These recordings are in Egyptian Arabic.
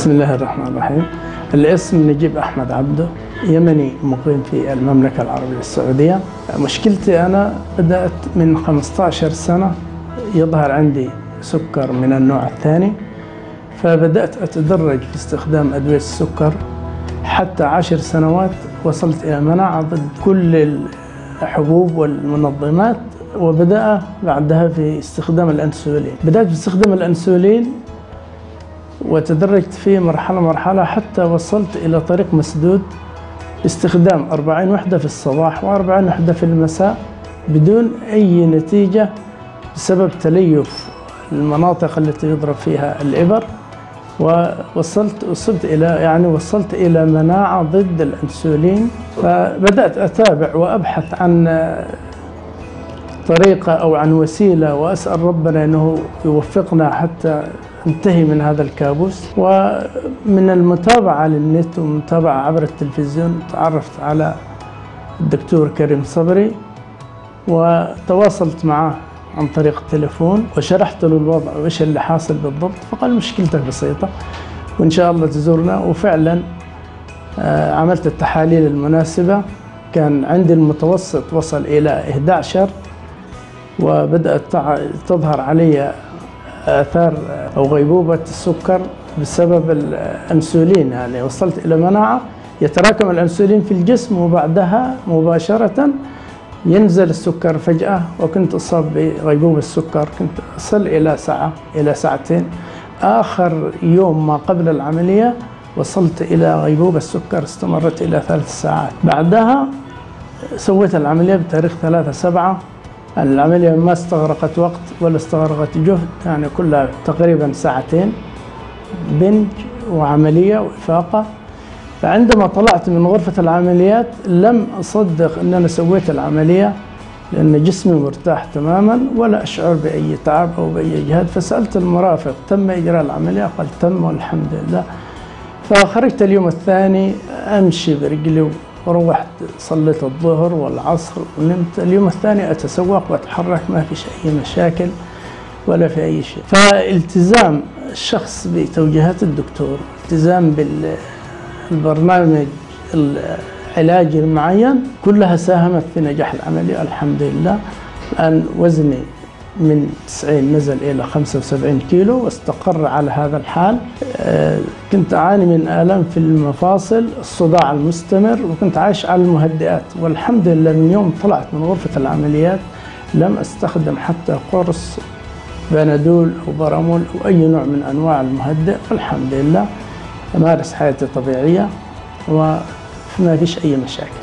بسم الله الرحمن الرحيم الاسم نجيب أحمد عبده يمني مقيم في المملكة العربية السعودية مشكلتي أنا بدأت من 15 سنة يظهر عندي سكر من النوع الثاني فبدأت أتدرج في استخدام أدوية السكر حتى عشر سنوات وصلت إلى مناعة ضد كل الحبوب والمنظمات وبدأ بعدها في استخدام الأنسولين بدأت باستخدام الأنسولين وتدرجت فيه مرحلة مرحلة حتى وصلت إلى طريق مسدود باستخدام 40 وحدة في الصباح و40 وحدة في المساء بدون أي نتيجة بسبب تليف المناطق التي يضرب فيها الإبر ووصلت وصلت إلى يعني وصلت إلى مناعة ضد الأنسولين فبدأت أتابع وأبحث عن طريقة أو عن وسيلة وأسأل ربنا أنه يوفقنا حتى انتهي من هذا الكابوس ومن المتابعة للنت ومتابعة عبر التلفزيون تعرفت على الدكتور كريم صبري وتواصلت معه عن طريق التليفون وشرحت له الوضع وإيش اللي حاصل بالضبط فقال مشكلتك بسيطة وإن شاء الله تزورنا وفعلا عملت التحاليل المناسبة كان عندي المتوسط وصل إلى 11 وبدأت تظهر علي آثار أو غيبوبة السكر بسبب الأنسولين يعني وصلت إلى مناعة يتراكم الأنسولين في الجسم وبعدها مباشرة ينزل السكر فجأة وكنت أصاب بغيبوبة السكر كنت أصل إلى ساعة إلى ساعتين آخر يوم ما قبل العملية وصلت إلى غيبوبة السكر استمرت إلى ثلاث ساعات بعدها سويت العملية بتاريخ ثلاثة سبعة العملية ما استغرقت وقت ولا استغرقت جهد يعني كلها تقريبا ساعتين بنج وعملية وإفاقة فعندما طلعت من غرفة العمليات لم أصدق أن أنا سويت العملية لأن جسمي مرتاح تماما ولا أشعر بأي تعب أو بأي إجهاد فسألت المرافق تم إجراء العملية قال تم والحمد لله فخرجت اليوم الثاني أمشي برجلي وروحت صليت الظهر والعصر ونمت اليوم الثاني أتسوق وأتحرك ما فيش أي مشاكل ولا في أي شيء فالتزام الشخص بتوجيهات الدكتور التزام بالبرنامج العلاجي المعين كلها ساهمت في نجاح العملية الحمد لله الآن وزني من 90 نزل إلى 75 كيلو واستقر على هذا الحال كنت أعاني من آلام في المفاصل الصداع المستمر وكنت عايش على المهدئات والحمد لله من يوم طلعت من غرفة العمليات لم أستخدم حتى قرص بنادول أو برامول أو أي نوع من أنواع المهدئ والحمد لله أمارس حياتي طبيعية وما فيش أي مشاكل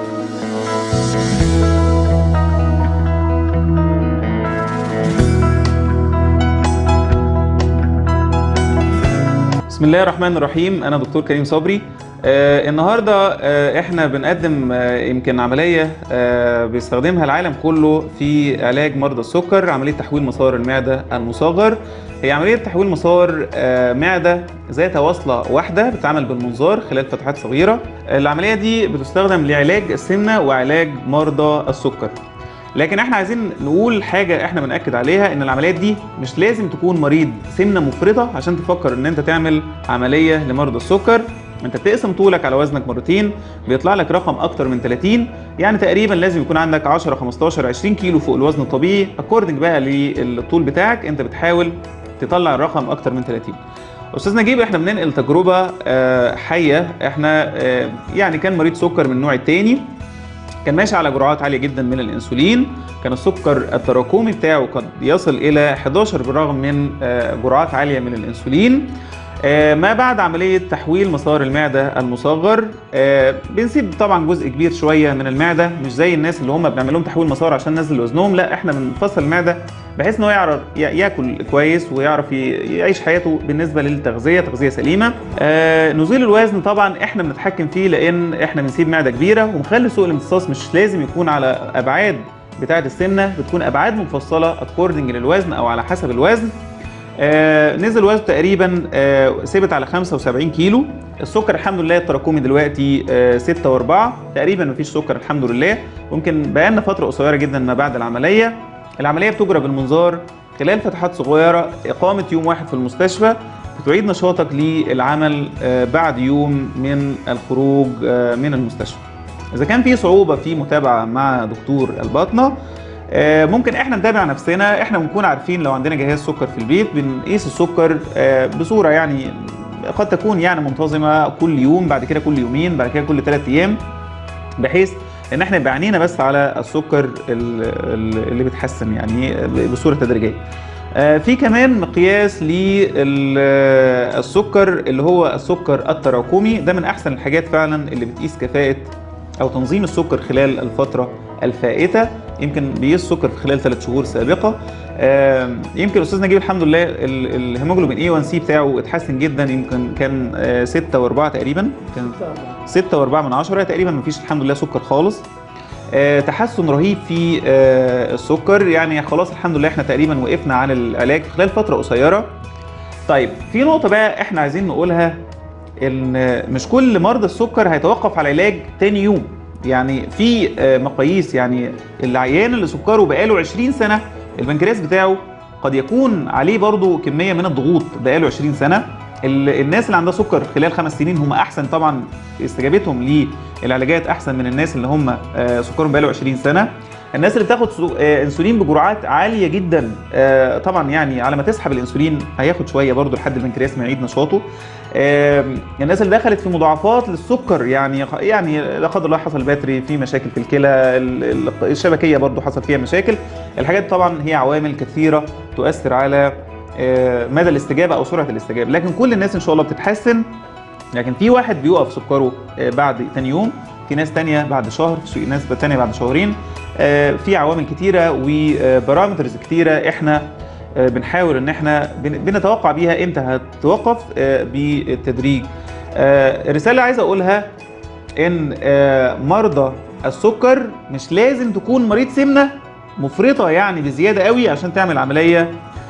بسم الله الرحمن الرحيم انا دكتور كريم صبري آه النهارده آه احنا بنقدم آه يمكن عمليه آه بيستخدمها العالم كله في علاج مرضى السكر عمليه تحويل مسار المعده المصغر هي عمليه تحويل مسار آه معده ذات وصله واحده بتتعمل بالمنظار خلال فتحات صغيره العمليه دي بتستخدم لعلاج السمنه وعلاج مرضى السكر لكن احنا عايزين نقول حاجة احنا بنأكد عليها ان العمليات دي مش لازم تكون مريض سمنة مفرطة عشان تفكر ان انت تعمل عملية لمرضى السكر انت بتقسم طولك على وزنك مرتين بيطلع لك رقم اكتر من 30 يعني تقريبا لازم يكون عندك 10 15 20 كيلو فوق الوزن الطبيعي اكوردنج بقى للطول بتاعك انت بتحاول تطلع الرقم اكتر من 30 استاذ نجيب احنا بننقل تجربه حيه احنا يعني كان مريض سكر من النوع الثاني كان ماشي على جرعات عاليه جدا من الانسولين كان السكر التراكمي بتاعه قد يصل الى 11 بالرغم من جرعات عاليه من الانسولين ما بعد عملية تحويل مسار المعدة المصغر بنسيب طبعا جزء كبير شوية من المعدة مش زي الناس اللي هم بنعمل لهم تحويل مسار عشان ننزل وزنهم لا احنا بنفصل المعدة بحيث انه يعرف ياكل كويس ويعرف يعيش حياته بالنسبة للتغذية تغذية سليمة نزول الوزن طبعا احنا بنتحكم فيه لان احنا بنسيب معدة كبيرة ومخلي سوق الامتصاص مش لازم يكون على ابعاد بتاعة السمنة بتكون ابعاد مفصلة اكوردنج للوزن او على حسب الوزن آه نزل وزنه تقريبا آه ثبت على 75 كيلو السكر الحمد لله التراكمي دلوقتي آه 6 و4 تقريبا مفيش سكر الحمد لله ممكن بقالنا فتره قصيره جدا ما بعد العمليه العمليه بتجرى بالمنظار خلال فتحات صغيره اقامه يوم واحد في المستشفى بتعيد نشاطك للعمل آه، بعد يوم من الخروج آه، من المستشفى اذا كان في صعوبه في متابعه مع دكتور الباطنه آه، ممكن احنا نتابع نفسنا احنا بنكون عارفين لو عندنا جهاز سكر في البيت بنقيس السكر آه، بصوره يعني قد تكون يعني منتظمه كل يوم بعد كده كل يومين بعد كده كل ثلاث ايام بحيث ان احنا يبقى عينينا بس على السكر ال- ال- اللي بيتحسن يعني بصوره تدريجيه آه، في كمان مقياس للسكر اللي هو السكر التراكمي ده من احسن الحاجات فعلا اللي بتقيس كفاءه او تنظيم السكر خلال الفتره الفائته يمكن بيقيس السكر في خلال ثلاث شهور سابقه آم، يمكن استاذ نجيب الحمد لله ال- الهيموجلوبين اي 1 سي بتاعه اتحسن جدا يمكن كان 6 و4 تقريبا كان 6 و4 من 10 تقريبا مفيش الحمد لله سكر خالص آه، تحسن رهيب في آه، السكر يعني خلاص الحمد لله احنا تقريبا وقفنا عن العلاج في خلال فتره قصيره طيب في نقطه بقى احنا عايزين نقولها ان مش كل مرضى السكر هيتوقف على العلاج تاني يوم يعني في آه، مقاييس يعني العيان اللي سكره بقاله 20 سنه البنكرياس بتاعه قد يكون عليه برضو كميه من الضغوط بقاله 20 سنه ال- الناس اللي عندها سكر خلال خمس سنين هم احسن طبعا استجابتهم للعلاجات احسن من الناس اللي هم آه، سكرهم بقاله 20 سنه الناس اللي بتاخد سو- آه، انسولين بجرعات عاليه جدا آه، طبعا يعني على ما تسحب الانسولين هياخد شويه برضو لحد البنكرياس ما يعيد نشاطه آم، الناس اللي دخلت في مضاعفات للسكر يعني يعني لا قدر الله حصل باتري في مشاكل في الكلى ال- ال- الشبكيه برضو حصل فيها مشاكل الحاجات دي طبعا هي عوامل كثيره تؤثر على آه، مدى الاستجابه او سرعه الاستجابه لكن كل الناس ان شاء الله بتتحسن لكن في واحد بيقف سكره آه، بعد تاني يوم في ناس تانية بعد شهر في ناس تانية بعد شهرين آه، في عوامل كتيرة وبارامترز كتيرة احنا آه، بنحاول ان احنا بن- بنتوقع بيها امتى هتتوقف آه، بالتدريج آه، الرسالة اللي عايز اقولها ان آه، مرضى السكر مش لازم تكون مريض سمنة مفرطة يعني بزيادة قوي عشان تعمل عملية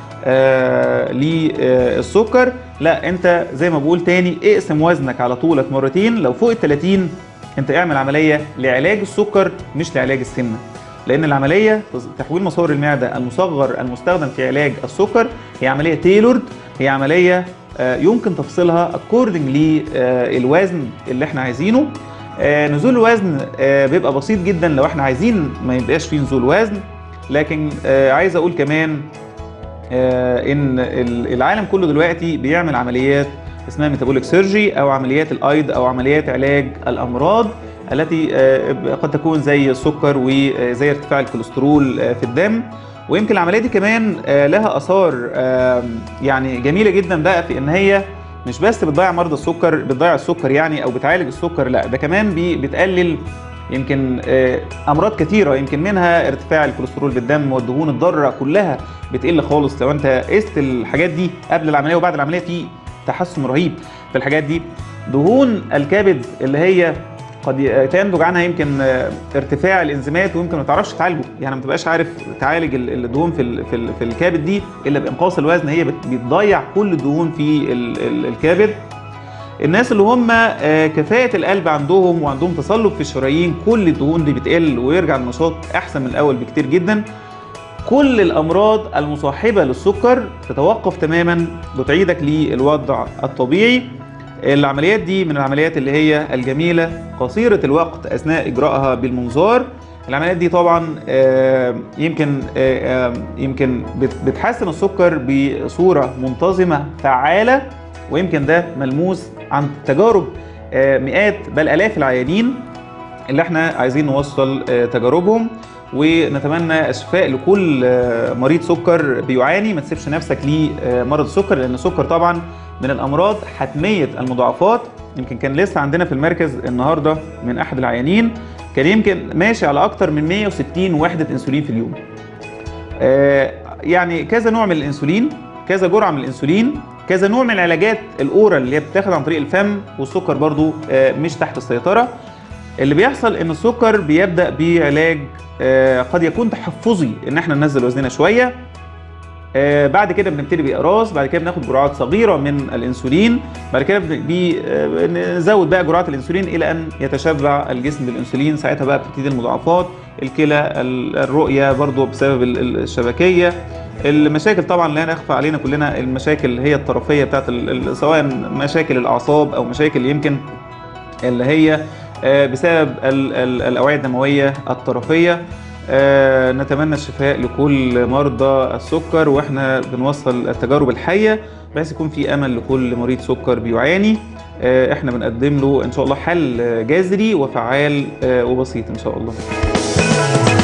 آه، للسكر لا انت زي ما بقول تاني اقسم وزنك على طولك مرتين لو فوق ال 30 انت اعمل عمليه لعلاج السكر مش لعلاج السمنه لان العمليه تحويل مسار المعده المصغر المستخدم في علاج السكر هي عمليه تيلورد هي عمليه آه، يمكن تفصيلها اكوردنج للوزن اللي احنا عايزينه آه، نزول الوزن آه، بيبقى بسيط جدا لو احنا عايزين ما يبقاش فيه نزول وزن لكن آه، عايز اقول كمان آه، ان ال- العالم كله دلوقتي بيعمل عمليات اسمها ميتابوليك سيرجي او عمليات الايض او عمليات علاج الامراض التي آه، قد تكون زي السكر وزي ارتفاع الكوليسترول آه، في الدم ويمكن العمليه دي كمان آه، لها اثار آه، يعني جميله جدا بقى في ان هي مش بس بتضيع مرضى السكر بتضيع السكر يعني او بتعالج السكر لا ده كمان بي- بتقلل يمكن آه، امراض كثيره يمكن منها ارتفاع الكوليسترول بالدم والدهون الضاره كلها بتقل خالص لو انت قست الحاجات دي قبل العمليه وبعد العمليه في تحسن رهيب في الحاجات دي دهون الكبد اللي هي قد ي- تنتج عنها يمكن آه، ارتفاع الانزيمات ويمكن ما تعرفش تعالجه يعني ما تبقاش عارف تعالج ال- الدهون في ال- في ال- في الكبد دي الا بانقاص الوزن هي بت- بتضيع كل الدهون في ال- ال- الكبد الناس اللي هم آه، كفاءة القلب عندهم وعندهم تصلب في الشرايين كل الدهون دي بتقل ويرجع النشاط أحسن من الأول بكتير جدا كل الأمراض المصاحبة للسكر تتوقف تماما وتعيدك للوضع الطبيعي العمليات دي من العمليات اللي هي الجميلة قصيرة الوقت أثناء إجراءها بالمنظار العمليات دي طبعا آه، يمكن آه، آه، يمكن بت- بتحسن السكر بصورة منتظمة فعالة ويمكن ده ملموس عن تجارب آه، مئات بل آلاف العيانين اللي احنا عايزين نوصل آه، تجاربهم ونتمنى الشفاء لكل آه، مريض سكر بيعاني ما تسيبش نفسك لمرض السكر لان السكر طبعا من الامراض حتميه المضاعفات يمكن كان لسه عندنا في المركز النهارده من احد العيانين كان يمكن ماشي على اكتر من 160 وحده انسولين في اليوم آه، يعني كذا نوع من الانسولين كذا جرعه من الانسولين كذا نوع من العلاجات الاورال اللي هي بتاخد عن طريق الفم والسكر برضو آه، مش تحت السيطره اللي بيحصل ان السكر بيبدا بعلاج آه، قد يكون تحفظي ان احنا ننزل وزننا شويه آه، بعد كده بنبتدي باقراص بعد كده بناخد جرعات صغيره من الانسولين بعد كده بن- بي- آه، نزود بقى جرعات الانسولين الى ان يتشبع الجسم بالانسولين ساعتها بقى بتبتدي المضاعفات الكلى ال- الرؤيه برضو بسبب ال- ال- الشبكيه المشاكل طبعا لا يخفى علينا كلنا المشاكل اللي هي الطرفيه بتاعت ال- ال- سواء مشاكل الاعصاب او مشاكل يمكن اللي هي آه، بسبب ال- ال- الاوعيه الدمويه الطرفيه آه، نتمنى الشفاء لكل مرضى السكر واحنا بنوصل التجارب الحيه بحيث يكون في امل لكل مريض سكر بيعاني آه، احنا بنقدم له ان شاء الله حل آه، جذري وفعال آه، وبسيط ان شاء الله